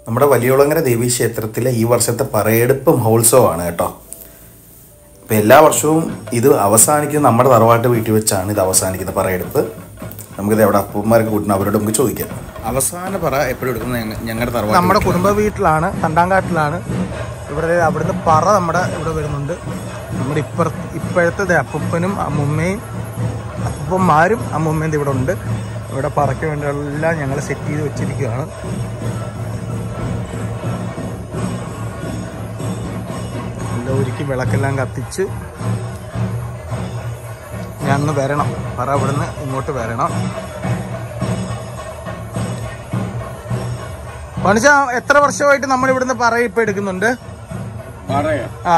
നമ്മുടെ വലിയോളങ്ങര ദേവീ ക്ഷേത്രത്തിലെ ഈ വർഷത്തെ പറയെടുപ്പ് മഹോത്സവമാണ് കേട്ടോ അപ്പം എല്ലാ വർഷവും ഇത് അവസാനിക്കുന്നത് നമ്മുടെ തറവാട്ട് വീട്ടിൽ വെച്ചാണ് ഇത് അവസാനിക്കുന്നത് പറയെടുപ്പ് നമുക്കിത് എവിടെ അപ്പന്മാരൊക്കെ കൂട്ടുന്ന അവരോട് നമുക്ക് ചോദിക്കാം അവസാന പറ എപ്പോഴും എടുക്കുന്നത് ഞങ്ങളുടെ തറവാട്ട് നമ്മുടെ കുടുംബ വീട്ടിലാണ് തണ്ടാങ്കാട്ടിലാണ് ഇവിടെ അവിടുന്ന് പറ നമ്മുടെ ഇവിടെ വരുന്നുണ്ട് നമ്മുടെ ഇപ്പുറ ഇപ്പോഴത്തെ ദേ അപ്പൂപ്പനും അമ്മുമ്മയും അപ്പൂപ്പന്മാരും അമ്മുമ്മയും ദേ ഇവിടെ ഉണ്ട് ഇവിടെ പറയ്ക്ക് വേണ്ടിയെല്ലാം ഞങ്ങൾ സെറ്റ് ചെയ്ത് വെച്ചിരിക്കുകയാണ് എല്ലാം ഒരുക്കി വിളക്കെല്ലാം കത്തിച്ച് ഞാൻ ഒന്ന് വരണം പറ ഇവിടുന്ന് ഇങ്ങോട്ട് വരണം മനുഷ്യ എത്ര വർഷമായിട്ട് നമ്മൾ ഇവിടുന്ന് പറ ഇപ്പൊ എടുക്കുന്നുണ്ട് പറയാം ആ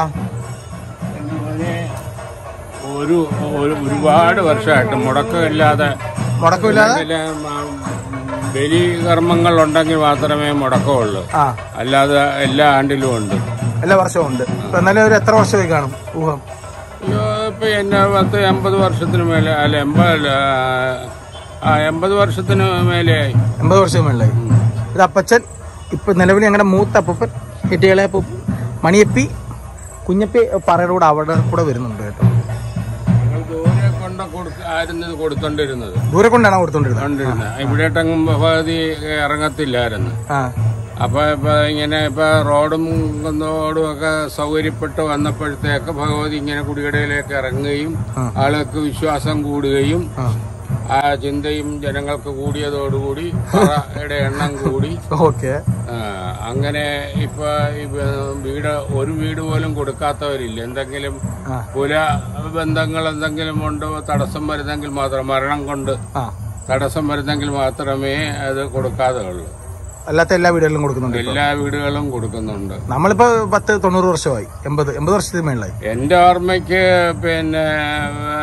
ഒരു ഒരു- ഒരുപാട് വർഷമായിട്ട് മുടക്കമില്ലാതെ മുടക്കമില്ലാതെ എന്തെങ്കിലും, ആ, ബലി കർമ്മങ്ങൾ ഉണ്ടെങ്കിൽ മാത്രമേ മുടക്കമുള്ളൂ ആ അല്ലാതെ എല്ലാ ആണ്ടിലും ഉണ്ട് എല്ലാ വർഷവും ഉണ്ട് ഇപ്പൊ എന്നാലും ഒരു എത്ര വർഷമായി കാണും ഊഹം അയ്യോ, ഇപ്പൊ എന്നെ പത്ത് എൺപത് വർഷത്തിന് മേലെ അല്ല എൺപത് അല്ല, ആ എൺപത് വർഷത്തിന് മേലെയായി എൺപത് വർഷം മേളിലായി ഇത് അപ്പച്ചൻ ഇപ്പൊ നിലവിൽ ഞങ്ങളുടെ മൂത്ത അപ്പൂപ്പൻ കെട്ടികളെ അപ്പൂപ്പൻ മണിയപ്പി കുഞ്ഞപ്പി പറയുടെ കൂടെ അവിടെ കൂടെ വരുന്നുണ്ട് കേട്ടോ ഞങ്ങൾ ദൂരെ കൊണ്ട് കൊടുക്ക ആയിരുന്നു ഇത് കൊടുത്തോണ്ടിരുന്നത് ദൂരെ കൊണ്ടാണ് കൊടുത്തോണ്ടിരുന്നത് കൊണ്ടിരുന്നത് ഇവിടെട്ടെങ്ങും ഭഗവതി ഇറങ്ങത്തില്ലായിരുന്നു ആ അപ്പൊ ഇപ്പൊ ഇങ്ങനെ ഇപ്പൊ റോഡും കുന്നോടും ഒക്കെ സൗകര്യപ്പെട്ട് വന്നപ്പോഴത്തേക്ക് ഭഗവതി ഇങ്ങനെ കുടികടയിലേക്ക് ഇറങ്ങുകയും ആളുകൾക്ക് വിശ്വാസം കൂടുകയും ആ ആ ചിന്തയും ജനങ്ങൾക്ക് കൂടിയതോടുകൂടി പറയുടെ എണ്ണം കൂടി ഓക്കെ ആ, അങ്ങനെ ഇപ്പൊ ഇപ്പൊ വീട് ഒരു വീട് പോലും കൊടുക്കാത്തവരില്ല എന്തെങ്കിലും ആ. കുല ബന്ധങ്ങൾ എന്തെങ്കിലും കൊണ്ട് തടസ്സം വരുന്നെങ്കിൽ മാത്രം മരണം കൊണ്ട് ആ തടസ്സം വരുന്നെങ്കിൽ മാത്രമേ അത് കൊടുക്കാതെ ഉള്ളൂ അല്ലാത്ത എല്ലാ വീടുകളിലും കൊടുക്കുന്നുണ്ട് ഇപ്പൊ. എല്ലാ വീടുകളും കൊടുക്കുന്നുണ്ട് നമ്മളിപ്പോ പത്ത് തൊണ്ണൂറ് വർഷമായി എൺപത് എൺപത് വർഷത്തിന് മേളിലായി എന്റെ ഓർമ്മയ്ക്ക് പിന്നെ ആ,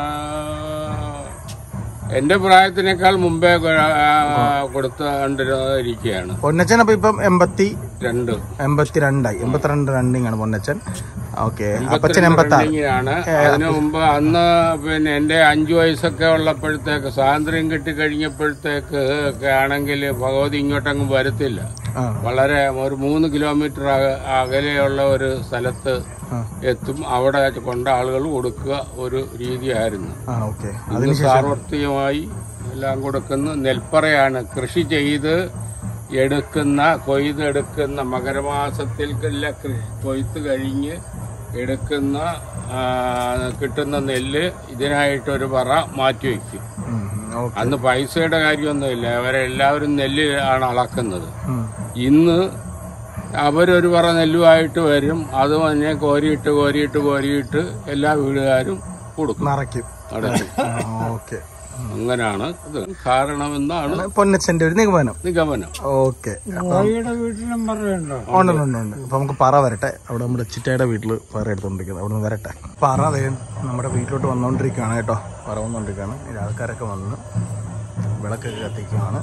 എന്റെ പ്രായത്തിനേക്കാൾ മുമ്പേ കൊടുത്തുകൊണ്ടിരിക്കുകയാണ് പൊന്നച്ചൻ അപ്പൊ ഇപ്പം എൺപത്തി രണ്ട് എൺപത്തിരണ്ടായി എൺപത്തിരണ്ട് രണ്ടിങ്ങാണ് പൊന്നച്ചൻ ഓക്കെ അപ്പച്ചൻ എൺപത്തി ആറ് റണ്ണിങ്ങിനാണ് അതിനു മുമ്പ് അന്ന് പിന്നെ എന്റെ അഞ്ചു വയസ്സൊക്കെ ഉള്ളപ്പോഴത്തേക്ക് സ്വാതന്ത്ര്യം കിട്ടിക്കഴിഞ്ഞപ്പോഴത്തേക്ക് ഒക്കെ ആണെങ്കിൽ ഭഗവതി ഇങ്ങോട്ടങ്ങും വരത്തില്ല ആ വളരെ ഒരു മൂന്ന് കിലോമീറ്റർ അക- അകലെയുള്ള ഒരു സ്ഥലത്ത് ആ. എത്തും അവിടെ കൊണ്ട് ആളുകൾ കൊടുക്കുക ഒരു രീതിയായിരുന്നു ആ ഓക്കെ ഇന്ന് സാർവത്രികമായി എല്ലാം കൊടുക്കുന്ന നെൽപ്പറയാണ് കൃഷി ചെയ്ത് എടുക്കുന്ന കൊയ്തെടുക്കുന്ന മകരമാസത്തിൽ എല്ലാം കൃ- കൊയ്ത്ത് കഴിഞ്ഞ് എടുക്കുന്ന ആ, കിട്ടുന്ന നെല്ല് ഇതിനായിട്ടൊരു പറ മാറ്റിവെക്കും ഓക്കെ അന്ന് പൈസയുടെ കാര്യമൊന്നുമില്ല അവരെല്ലാവരും നെല്ല് ആണ് അളക്കുന്നത് ഇന്ന് അവരൊരു പറ നെല്ലുമായിട്ട് വരും അത് തന്നെ കോരിയിട്ട് കോരിയിട്ട് കോരിയിട്ട് എല്ലാ വീടുകാരും കൊടുക്കും നിറയ്ക്കും നടക്കും ഓക്കെ അങ്ങനാണ് ഇത് കാരണമെന്നാണ് പൊന്നച്ചന്റെ ഒരു നിഗമനം നിഗമനം ഓക്കെ വീട്ടിലും പറയുണ്ടോ ഉണ്ട് ഉണ്ട് ഉണ്ട് അപ്പൊ നമുക്ക് പറ വരട്ടെ അവിടെ നമ്മുടെ ചിറ്റയുടെ വീട്ടില് പറ എടുത്തോണ്ടിരിക്കുന്നത് അവിടെ നിന്ന് വരട്ടെ പറ ദേ നമ്മുടെ വീട്ടിലോട്ട് വന്നോണ്ടിരിക്കുകയാണ് കേട്ടോ പറ വന്നോണ്ടിരിക്കുകയാണ് ഇനി ആൾക്കാരൊക്കെ വന്ന് വിളക്കൊക്കെ കത്തിക്കുകയാണ്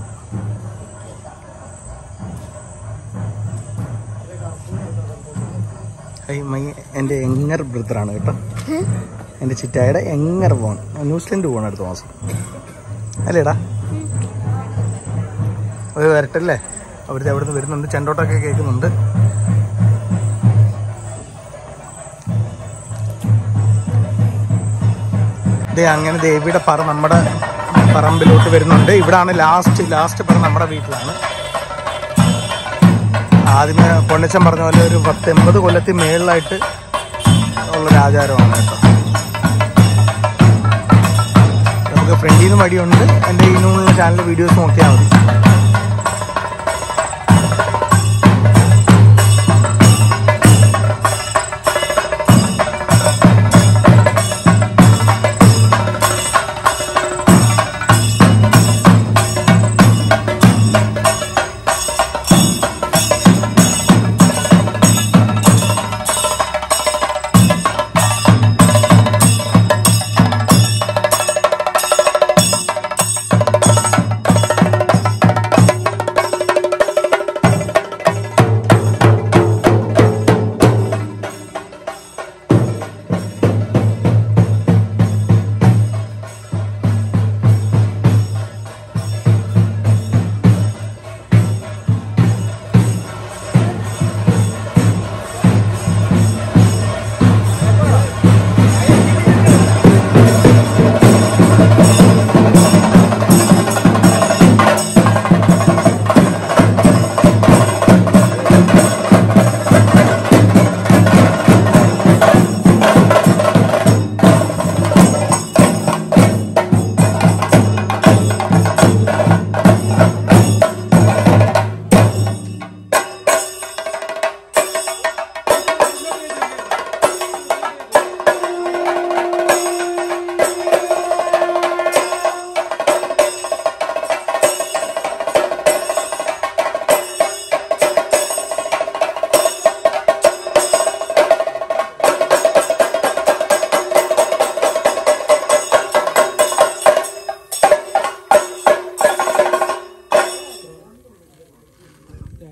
ഹൈ മൈ എൻ്റെ എങ്ങർ ബ്രദറാണ് കേട്ടോ എൻ്റെ ചിറ്റായുടെ എങ്ങർ പോൺ ന്യൂസിലൻഡ് പോകണം അടുത്ത മാസം അല്ലേടാ അത് വരട്ടല്ലേ അവിടുത്തെ അവിടുന്ന് വരുന്നുണ്ട് ചെണ്ടോട്ടൊക്കെ കേൾക്കുന്നുണ്ട് ദേ അങ്ങനെ ദേവിയുടെ പറ നമ്മുടെ പറമ്പിലോട്ട് വരുന്നുണ്ട് ഇവിടാണ് ലാസ്റ്റ് ലാസ്റ്റ് പറ നമ്മുടെ വീട്ടിലാണ് ആദ്യമേ പൊന്നച്ചൻ പറഞ്ഞ പോലെ ഒരു പത്ത് എൺപത് കൊല്ലത്തിൽ മേളിലായിട്ട് ഉള്ളൊരു ആചാരമാണ് കേട്ടോ നമുക്ക് ഫ്രണ്ടിൽ നിന്ന് വഴിയുണ്ട് എൻ്റെ ഇതിനുള്ള ചാനൽ വീഡിയോസ് നോക്കിയാൽ മതി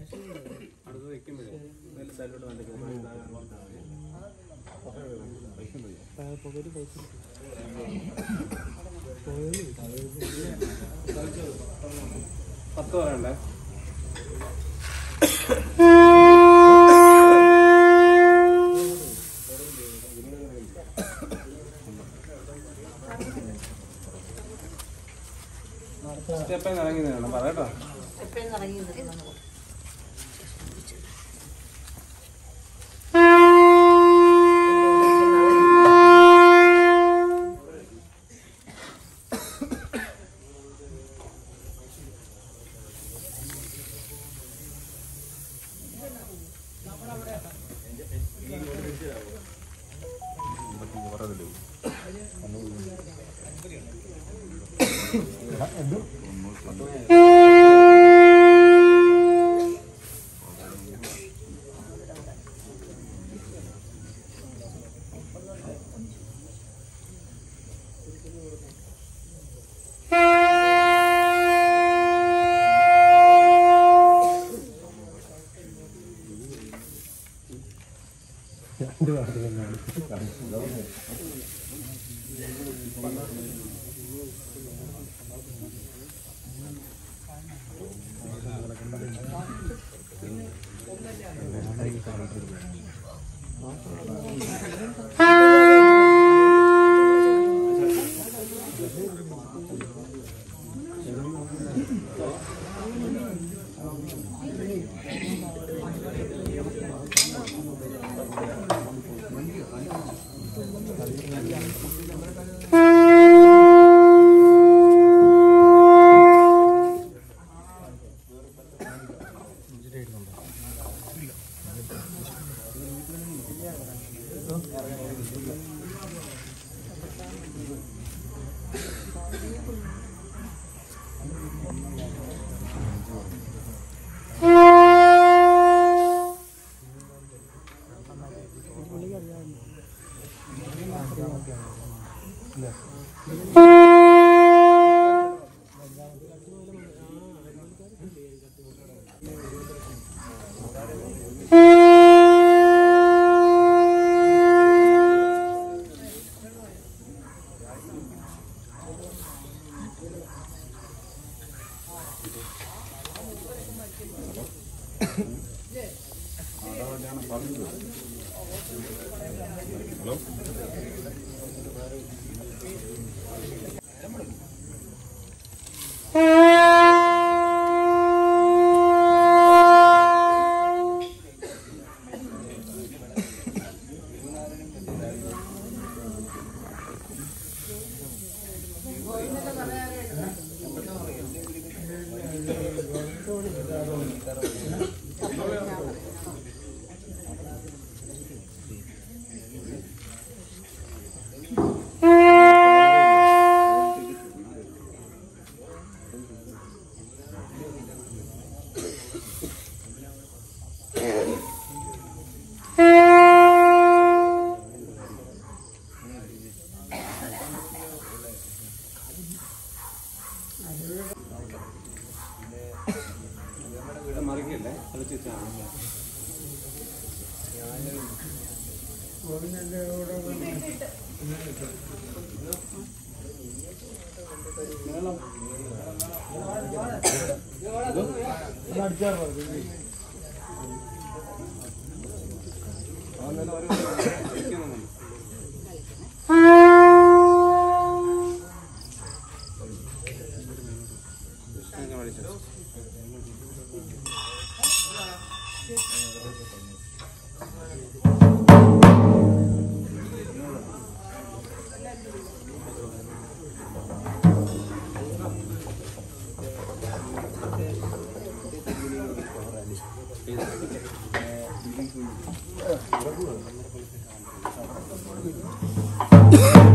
പത്ത് പറയണ്ടേ സ്റ്റെപ്പ് ഇറങ്ങി വേണം പറയട്ടോ എപ്പോഴും ഇറങ്ങി നിൽക്കുന്നു മറിക്കല്ലേ കളിച്ച് വെച്ചാൽ ആ